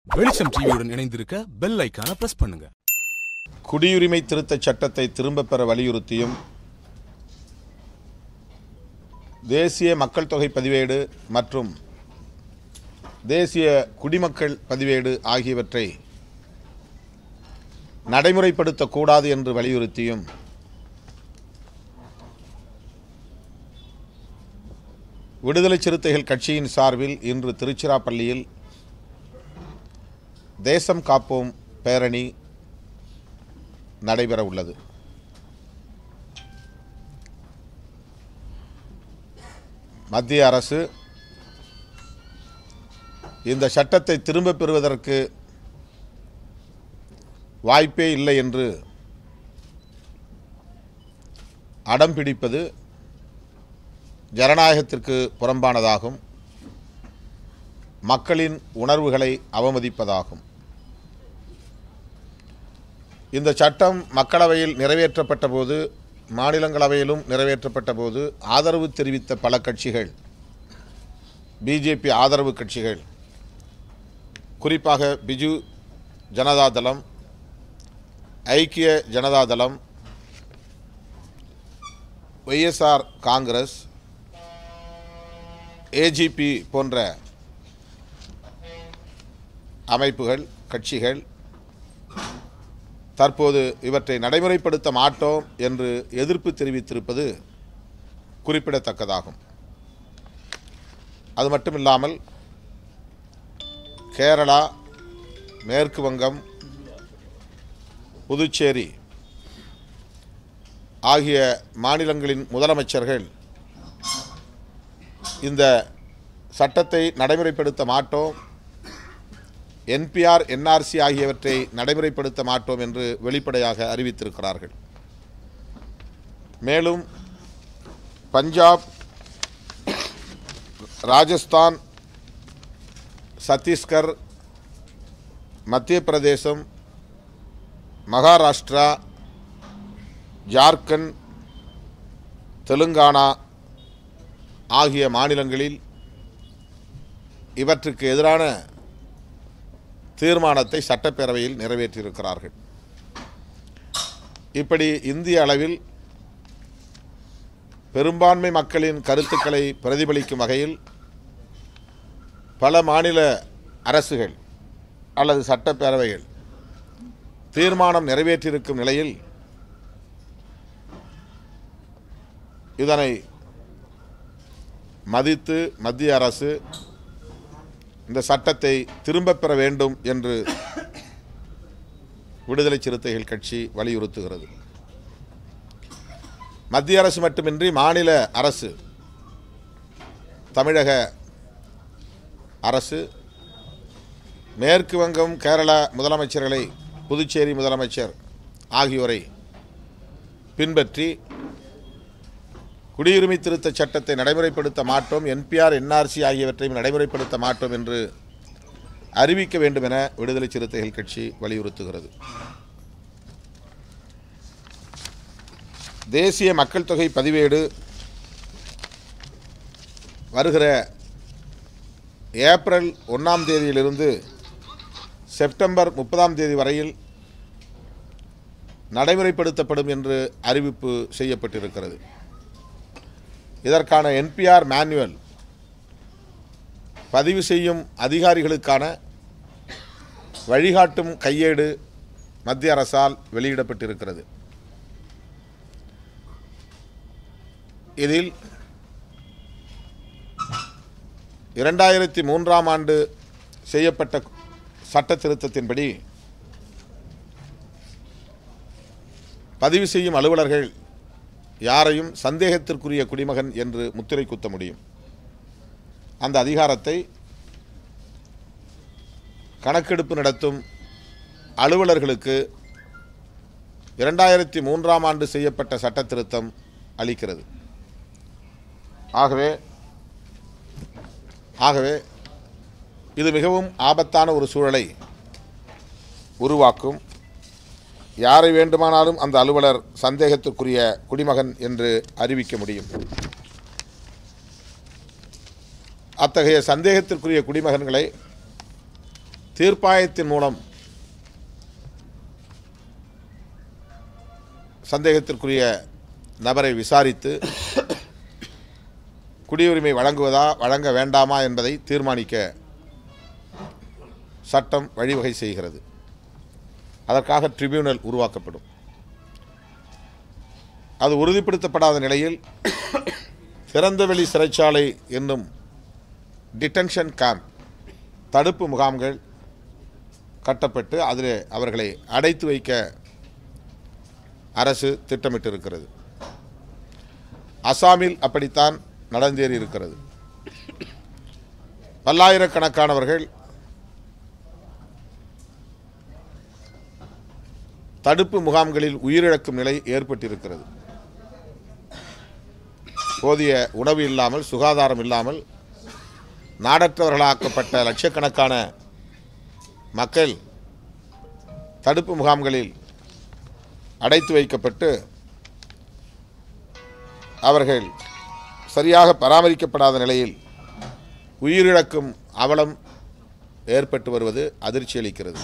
வெளிச்சம் டிவியுடன் இணைந்திருக்க பெல் ஐக்கான பிரஸ் பண்ணுங்க குடியுரிமை திருத்தச் சட்டத்தை திரும்பப் பெற வலியுறுத்தியும் தேசிய மக்கள் தொகை பதிவேடு மற்றும் தேசிய குடிமக்கள் பதிவேடு ஆகியவற்றை நடைமுறைப்படுத்தக்கூடாது என்று வலியுறுத்தியும் விடுதலை சிறுத்தைகள் கட்சியின் சார்பில் இன்று திருச்சிராப்பள்ளியில் தேசம் காப்போம் பேரணி நடைபெற உள்ளது மத்திய அரசு இந்த சட்டத்தை திரும்பப் பெறுவதற்கு வாய்ப்பே இல்லை என்று அடம் பிடிப்பது ஜனநாயகத்திற்கு புறம்பானதாகும் மக்களின் உணர்வுகளை அவமதிப்பதாகும் இந்த சட்டம் மக்களவையில் நிறைவேற்றப்பட்ட போது மாநிலங்களவையிலும் நிறைவேற்றப்பட்ட போது ஆதரவு தெரிவித்த பல கட்சிகள் பிஜேபி ஆதரவு கட்சிகள் குறிப்பாக பிஜு ஜனதாதளம் ஐக்கிய ஜனதாதளம் ஒய்எஸ்ஆர் காங்கிரஸ் ஏஜிபி போன்ற அமைப்புகள் கட்சிகள் தற்போது இவற்றை நடைமுறைப்படுத்த மாட்டோம் என்று எதிர்ப்பு தெரிவித்திருப்பது குறிப்பிடத்தக்கதாகும் அது மட்டுமில்லாமல் கேரளா மேற்கு வங்கம் புதுச்சேரி ஆகிய மாநிலங்களின் முதலமைச்சர்கள் இந்த சட்டத்தை நடைமுறைப்படுத்த மாட்டோம் என்பிஆர் என்ஆர்சி ஆகியவற்றை நடைமுறைப்படுத்த மாட்டோம் என்று வெளிப்படையாக அறிவித்திருக்கிறார்கள் மேலும் பஞ்சாப் ராஜஸ்தான் சத்தீஸ்கர் மத்திய பிரதேசம் மகாராஷ்டிரா ஜார்க்கண்ட் தெலுங்கானா ஆகிய மாநிலங்களில் இவற்றுக்கு எதிரான தீர்மானத்தை சட்டப்பேரவையில் நிறைவேற்றியிருக்கிறார்கள் இப்படி இந்திய அளவில் பெரும்பான்மை மக்களின் கருத்துக்களை பிரதிபலிக்கும் வகையில் பல மாநில அரசுகள் அல்லது சட்டப்பேரவைகள் தீர்மானம் நிறைவேற்றியிருக்கும் நிலையில் இதனை மதித்து மத்திய அரசு இந்த சட்டத்தை திரும்பப் பெற வேண்டும் என்று விடுதலை சிறுத்தைகள் கட்சி வலியுறுத்துகிறது மத்திய அரசு மட்டுமின்றி மாநில அரசு தமிழக அரசு மேற்கு வங்கம் கேரளா முதலமைச்சர்களை புதுச்சேரி முதலமைச்சர் ஆகியோரை பின்பற்றி குடியுரிமை திருத்தச் சட்டத்தை நடைமுறைப்படுத்த மாட்டோம் என்பிஆர் என்ஆர்சி ஆகியவற்றையும் நடைமுறைப்படுத்த மாட்டோம் என்று அறிவிக்க வேண்டும் என விடுதலை சிறுத்தைகள் கட்சி வலியுறுத்துகிறது தேசிய மக்கள் தொகை பதிவேடு வருகிற ஏப்ரல் ஒன்றாம் தேதியிலிருந்து செப்டம்பர் முப்பதாம் தேதி வரையில் நடைமுறைப்படுத்தப்படும் என்று அறிவிப்பு செய்யப்பட்டிருக்கிறது இதற்கான என்பிஆர் மேனுவல் பதிவு செய்யும் அதிகாரிகளுக்கான வழிகாட்டும் கையேடு மத்திய அரசால் வெளியிடப்பட்டிருக்கிறது இதில் இரண்டாயிரத்தி மூன்றாம் ஆண்டு செய்யப்பட்ட சட்ட திருத்தத்தின்படி பதிவு செய்யும் அலுவலர்கள் யாரையும் சந்தேகத்திற்குரிய குடிமகன் என்று முத்திரை குத்த முடியும் அந்த அதிகாரத்தை கணக்கெடுப்பு நடத்தும் அலுவலர்களுக்கு இரண்டாயிரத்தி மூன்றாம் ஆண்டு செய்யப்பட்ட சட்ட திருத்தம் அளிக்கிறது ஆகவே ஆகவே இது மிகவும் ஆபத்தான ஒரு சூழலை உருவாக்கும் யாரை வேண்டுமானாலும் அந்த அலுவலர் சந்தேகத்திற்குரிய குடிமகன் என்று அறிவிக்க முடியும் அத்தகைய சந்தேகத்திற்குரிய குடிமகன்களை தீர்ப்பாயத்தின் மூலம் சந்தேகத்திற்குரிய நபரை விசாரித்து குடியுரிமை வழங்குவதா வழங்க வேண்டாமா என்பதை தீர்மானிக்க சட்டம் வழிவகை செய்கிறது அதற்காக ட்ரிபியூனல் உருவாக்கப்படும் அது உறுதிப்படுத்தப்படாத நிலையில் திறந்தவெளி சிறைச்சாலை என்னும் டிடென்ஷன் கேம்ப் தடுப்பு முகாம்கள் கட்டப்பட்டு அதில் அவர்களை அடைத்து வைக்க அரசு திட்டமிட்டிருக்கிறது அசாமில் அப்படித்தான் நடந்தேறி இருக்கிறது பல்லாயிரக்கணக்கானவர்கள் தடுப்பு முகாம்களில் உயிரிழக்கும் நிலை ஏற்பட்டிருக்கிறது போதிய உணவு இல்லாமல் சுகாதாரம் இல்லாமல் நாடற்றவர்களாக்கப்பட்ட லட்சக்கணக்கான மக்கள் தடுப்பு முகாம்களில் அடைத்து வைக்கப்பட்டு அவர்கள் சரியாக பராமரிக்கப்படாத நிலையில் உயிரிழக்கும் அவலம் ஏற்பட்டு வருவது அதிர்ச்சி அளிக்கிறது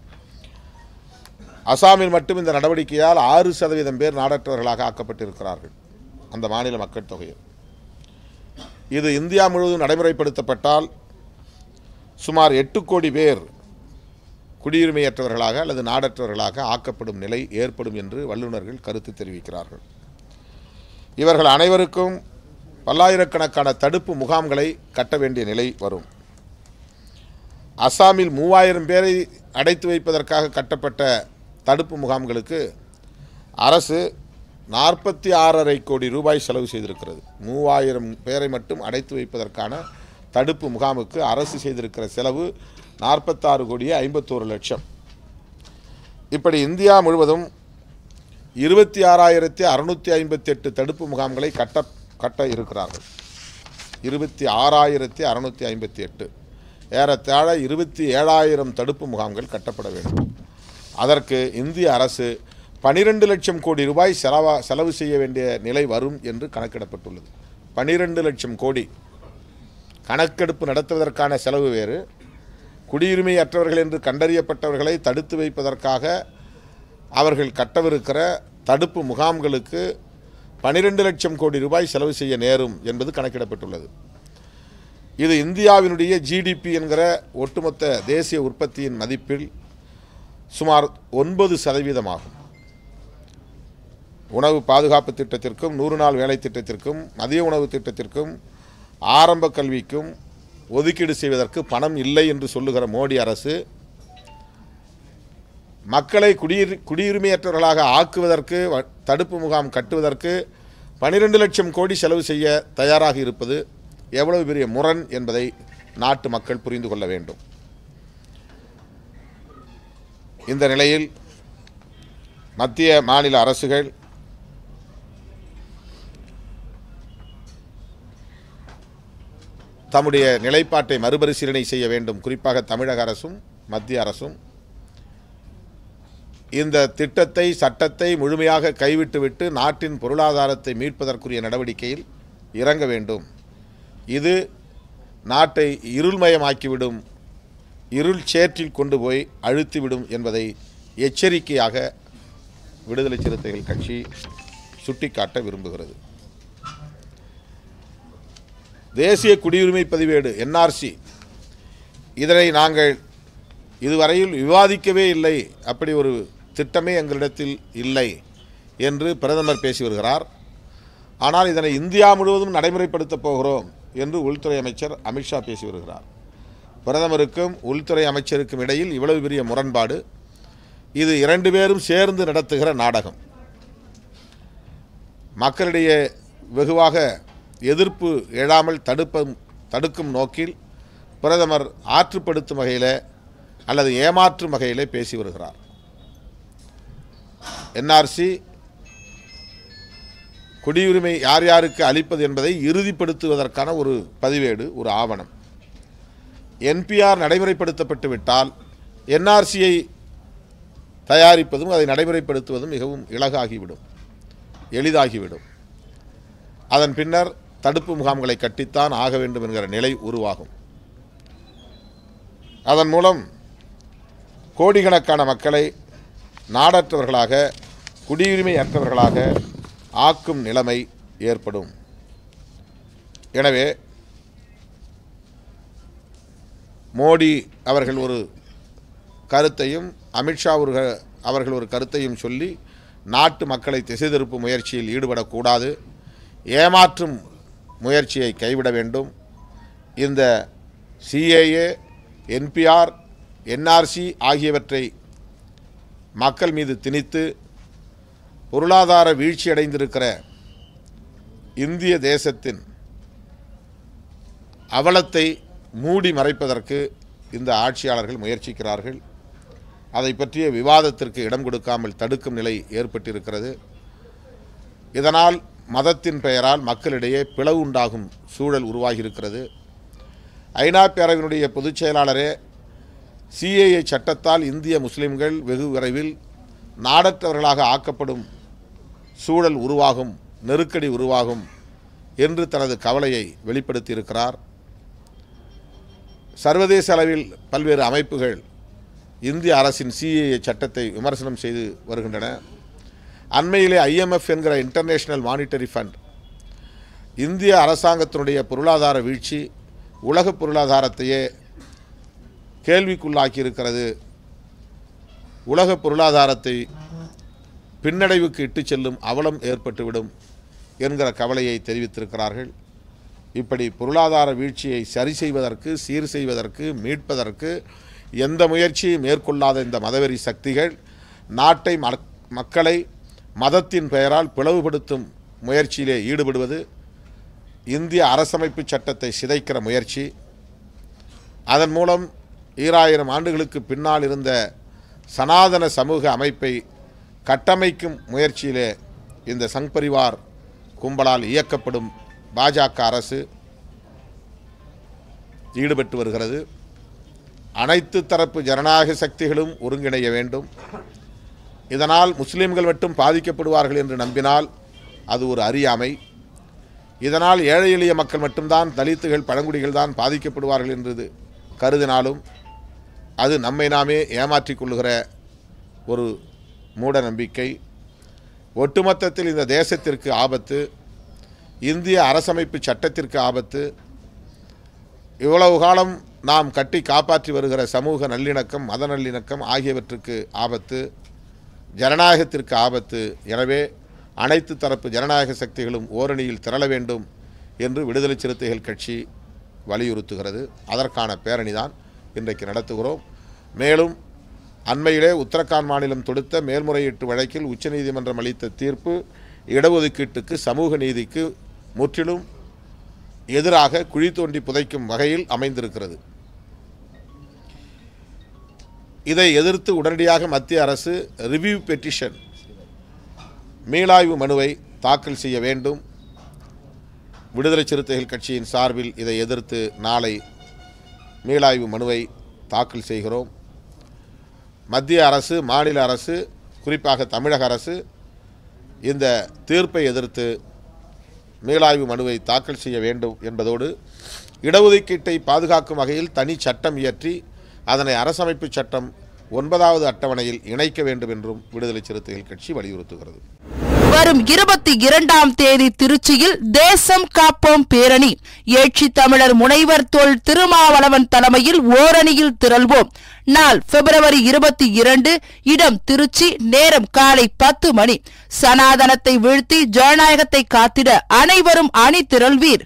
அசாமில் மட்டும் இந்த நடவடிக்கையால் ஆறு சதவீதம் பேர் நாடற்றவர்களாக ஆக்கப்பட்டிருக்கிறார்கள் அந்த மாநில மக்கள் தொகையில் இது இந்தியா முழுவதும் நடைமுறைப்படுத்தப்பட்டால் சுமார் எட்டு கோடி பேர் குடியுரிமையற்றவர்களாக அல்லது நாடற்றவர்களாக ஆக்கப்படும் நிலை ஏற்படும் என்று வல்லுநர்கள் கருத்து தெரிவிக்கிறார்கள் இவர்கள் அனைவருக்கும் பல்லாயிரக்கணக்கான தடுப்பு முகாம்களை கட்ட வேண்டிய நிலை வரும் அசாமில் மூவாயிரம் பேரை அடைத்து வைப்பதற்காக கட்டப்பட்ட தடுப்பு முகாம்களுக்கு அரசு நாற்பத்தி ஆறரை கோடி ரூபாய் செலவு செய்திருக்கிறது மூவாயிரம் பேரை மட்டும் அடைத்து வைப்பதற்கான தடுப்பு முகாமுக்கு அரசு செய்திருக்கிற செலவு நாற்பத்தாறு கோடியே ஐம்பத்தோரு லட்சம் இப்படி இந்தியா முழுவதும் இருபத்தி ஆறாயிரத்தி அறுநூற்றி ஐம்பத்தி எட்டு தடுப்பு முகாம்களை கட்ட கட்ட இருக்கிறார்கள் இருபத்தி ஆறாயிரத்தி அறுநூற்றி ஐம்பத்தி எட்டு ஏறத்தாழ இருபத்தி ஏழாயிரம் தடுப்பு முகாம்கள் கட்டப்பட வேண்டும் அதற்கு இந்திய அரசு பனிரெண்டு லட்சம் கோடி ரூபாய் செலவா செலவு செய்ய வேண்டிய நிலை வரும் என்று கணக்கிடப்பட்டுள்ளது பனிரெண்டு லட்சம் கோடி கணக்கெடுப்பு நடத்துவதற்கான செலவு வேறு குடியுரிமை அற்றவர்கள் என்று கண்டறியப்பட்டவர்களை தடுத்து வைப்பதற்காக அவர்கள் கட்டவிருக்கிற தடுப்பு முகாம்களுக்கு பனிரெண்டு லட்சம் கோடி ரூபாய் செலவு செய்ய நேரும் என்பது கணக்கிடப்பட்டுள்ளது இது இந்தியாவினுடைய ஜிடிபி என்கிற ஒட்டுமொத்த தேசிய உற்பத்தியின் மதிப்பில் சுமார் ஒன்பது சதவீதமாகும் உணவு பாதுகாப்பு திட்டத்திற்கும் நூறு நாள் வேலை திட்டத்திற்கும் மதிய உணவு திட்டத்திற்கும் ஆரம்ப கல்விக்கும் ஒதுக்கீடு செய்வதற்கு பணம் இல்லை என்று சொல்லுகிற மோடி அரசு மக்களை குடியுரி குடியுரிமையற்றவர்களாக ஆக்குவதற்கு வ- தடுப்பு முகாம் கட்டுவதற்கு பனிரெண்டு லட்சம் கோடி செலவு செய்ய தயாராக இருப்பது எவ்வளவு பெரிய முரண் என்பதை நாட்டு மக்கள் புரிந்து கொள்ள வேண்டும் இந்த நிலையில் மத்திய மாநில அரசுகள் தம்முடைய நிலைப்பாட்டை மறுபரிசீலனை செய்ய வேண்டும் குறிப்பாக தமிழக அரசும் மத்திய அரசும் இந்த திட்டத்தை சட்டத்தை முழுமையாக கைவிட்டுவிட்டு நாட்டின் பொருளாதாரத்தை மீட்பதற்குரிய நடவடிக்கையில் இறங்க வேண்டும் இது நாட்டை இருள்மயமாக்கிவிடும் இருள் சேற்றில் கொண்டு போய் அழுத்திவிடும் என்பதை எச்சரிக்கையாக விடுதலை சிறுத்தைகள் கட்சி சுட்டிக்காட்ட விரும்புகிறது தேசிய குடியுரிமை பதிவேடு என்ஆர்சி இதனை நாங்கள் இதுவரையில் விவாதிக்கவே இல்லை அப்படி ஒரு திட்டமே எங்களிடத்தில் இல்லை என்று பிரதமர் பேசி வருகிறார் ஆனால் இதனை இந்தியா முழுவதும் நடைமுறைப்படுத்தப் போகிறோம் என்று உள்துறை அமைச்சர் அமித்ஷா பேசி வருகிறார் பிரதமருக்கும் உள்துறை அமைச்சருக்கும் இடையில் இவ்வளவு பெரிய முரண்பாடு இது இரண்டு பேரும் சேர்ந்து நடத்துகிற நாடகம் மக்களிடையே வெகுவாக எதிர்ப்பு எழாமல் தடுப்பும் தடுக்கும் நோக்கில் பிரதமர் ஆற்றுப்படுத்தும் வகையில் அல்லது ஏமாற்றும் வகையிலே பேசி வருகிறார் என்ஆர்சி குடியுரிமை யார் யாருக்கு அளிப்பது என்பதை இறுதிப்படுத்துவதற்கான ஒரு பதிவேடு ஒரு ஆவணம் என்பிஆர் நடைமுறைப்படுத்தப்பட்டு விட்டால் என்ஆர்சியை தயாரிப்பதும் அதை நடைமுறைப்படுத்துவதும் மிகவும் இலகாகிவிடும் எளிதாகிவிடும் அதன் பின்னர் தடுப்பு முகாம்களை கட்டித்தான் ஆக வேண்டும் என்கிற நிலை உருவாகும் அதன் மூலம் கோடிக்கணக்கான மக்களை நாடற்றவர்களாக குடியுரிமை அற்றவர்களாக ஆக்கும் நிலைமை ஏற்படும் எனவே மோடி அவர்கள் ஒரு கருத்தையும் அமித்ஷா ஒரு க- அவர்கள் ஒரு கருத்தையும் சொல்லி நாட்டு மக்களை திசை திருப்பும் முயற்சியில் ஈடுபடக்கூடாது ஏமாற்றும் முயற்சியை கைவிட வேண்டும் இந்த சிஏஏ என்பிஆர் என்ஆர்சி ஆகியவற்றை மக்கள் மீது திணித்து பொருளாதார வீழ்ச்சியடைந்திருக்கிற இந்திய தேசத்தின் அவலத்தை மூடி மறைப்பதற்கு இந்த ஆட்சியாளர்கள் முயற்சிக்கிறார்கள் அதை பற்றிய விவாதத்திற்கு இடம் கொடுக்காமல் தடுக்கும் நிலை ஏற்பட்டிருக்கிறது இதனால் மதத்தின் பெயரால் மக்களிடையே பிளவு உண்டாகும் சூழல் உருவாகியிருக்கிறது ஐநா பேரவையினுடைய பொதுச் செயலாளரே சிஏஏ சட்டத்தால் இந்திய முஸ்லிம்கள் வெகு விரைவில் நாடற்றவர்களாக ஆக்கப்படும் சூழல் உருவாகும் நெருக்கடி உருவாகும் என்று தனது கவலையை வெளிப்படுத்தியிருக்கிறார் சர்வதேச அளவில் பல்வேறு அமைப்புகள் இந்திய அரசின் சிஏஏ சட்டத்தை விமர்சனம் செய்து வருகின்றன அண்மையிலே ஐஎம்எஃப் என்கிற இன்டர்நேஷனல் மானிட்டரி ஃபண்ட் இந்திய அரசாங்கத்தினுடைய பொருளாதார வீழ்ச்சி உலக பொருளாதாரத்தையே கேள்விக்குள்ளாக்கி இருக்கிறது உலக பொருளாதாரத்தை பின்னடைவுக்கு இட்டுச் செல்லும் அவலம் ஏற்பட்டுவிடும் என்கிற கவலையை தெரிவித்திருக்கிறார்கள் இப்படி பொருளாதார வீழ்ச்சியை சரி செய்வதற்கு சீர் செய்வதற்கு மீட்பதற்கு எந்த முயற்சியும் மேற்கொள்ளாத இந்த மதவெறி சக்திகள் நாட்டை மக்- மக்களை மதத்தின் பெயரால் பிளவுபடுத்தும் முயற்சியிலே ஈடுபடுவது இந்திய அரசமைப்பு சட்டத்தை சிதைக்கிற முயற்சி அதன் மூலம் ஈராயிரம் ஆண்டுகளுக்கு பின்னால் இருந்த சனாதன சமூக அமைப்பை கட்டமைக்கும் முயற்சியிலே இந்த சங் பரிவார் கும்பலால் இயக்கப்படும் பாஜக அரசு ஈடுபட்டு வருகிறது அனைத்து தரப்பு ஜனநாயக சக்திகளும் ஒருங்கிணைய வேண்டும் இதனால் முஸ்லிம்கள் மட்டும் பாதிக்கப்படுவார்கள் என்று நம்பினால் அது ஒரு அறியாமை இதனால் ஏழை எளிய மக்கள் மட்டும்தான் தலித்துகள் பழங்குடிகள் தான் பாதிக்கப்படுவார்கள் என்று கருதினாலும் அது நம்மை நாமே ஏமாற்றிக் கொள்ளுகிற ஒரு மூட நம்பிக்கை ஒட்டுமொத்தத்தில் இந்த தேசத்திற்கு ஆபத்து இந்திய அரசமைப்பு சட்டத்திற்கு ஆபத்து இவ்வளவு காலம் நாம் கட்டி காப்பாற்றி வருகிற சமூக நல்லிணக்கம் மத நல்லிணக்கம் ஆகியவற்றுக்கு ஆபத்து ஜனநாயகத்திற்கு ஆபத்து எனவே அனைத்து தரப்பு ஜனநாயக சக்திகளும் ஓரணியில் திரள வேண்டும் என்று விடுதலை சிறுத்தைகள் கட்சி வலியுறுத்துகிறது அதற்கான பேரணி தான் இன்றைக்கு நடத்துகிறோம் மேலும் அண்மையிலே உத்தரகாண்ட் மாநிலம் தொடுத்த மேல்முறையீட்டு வழக்கில் உச்சநீதிமன்றம் அளித்த தீர்ப்பு இடஒதுக்கீட்டுக்கு சமூக நீதிக்கு முற்றிலும் எதிராக குழி தோண்டி புதைக்கும் வகையில் அமைந்திருக்கிறது இதை எதிர்த்து உடனடியாக மத்திய அரசு ரிவ்யூ பெட்டிஷன் மீளாய்வு மனுவை தாக்கல் செய்ய வேண்டும் விடுதலை சிறுத்தைகள் கட்சியின் சார்பில் இதை எதிர்த்து நாளை மீளாய்வு மனுவை தாக்கல் செய்கிறோம் மத்திய அரசு மாநில அரசு குறிப்பாக தமிழக அரசு இந்த தீர்ப்பை எதிர்த்து மீளாய்வு மனுவை தாக்கல் செய்ய வேண்டும் என்பதோடு இடஒதுக்கீட்டை பாதுகாக்கும் வகையில் தனி சட்டம் இயற்றி அதனை அரசமைப்பு சட்டம் ஒன்பதாவது அட்டவணையில் இணைக்க வேண்டும் என்றும் விடுதலை சிறுத்தைகள் கட்சி வலியுறுத்துகிறது வரும் இருபத்தி இரண்டாம் தேதி திருச்சியில் தேசம் காப்போம் பேரணி எழுச்சி தமிழர் முனைவர் தொல் திருமாவளவன் தலைமையில் ஓரணியில் திரள்வோம் நாள் பிப்ரவரி இருபத்தி இரண்டு இடம் திருச்சி நேரம் காலை பத்து மணி சனாதனத்தை வீழ்த்தி ஜனநாயகத்தை காத்திட அனைவரும் அணி திரள்வீர்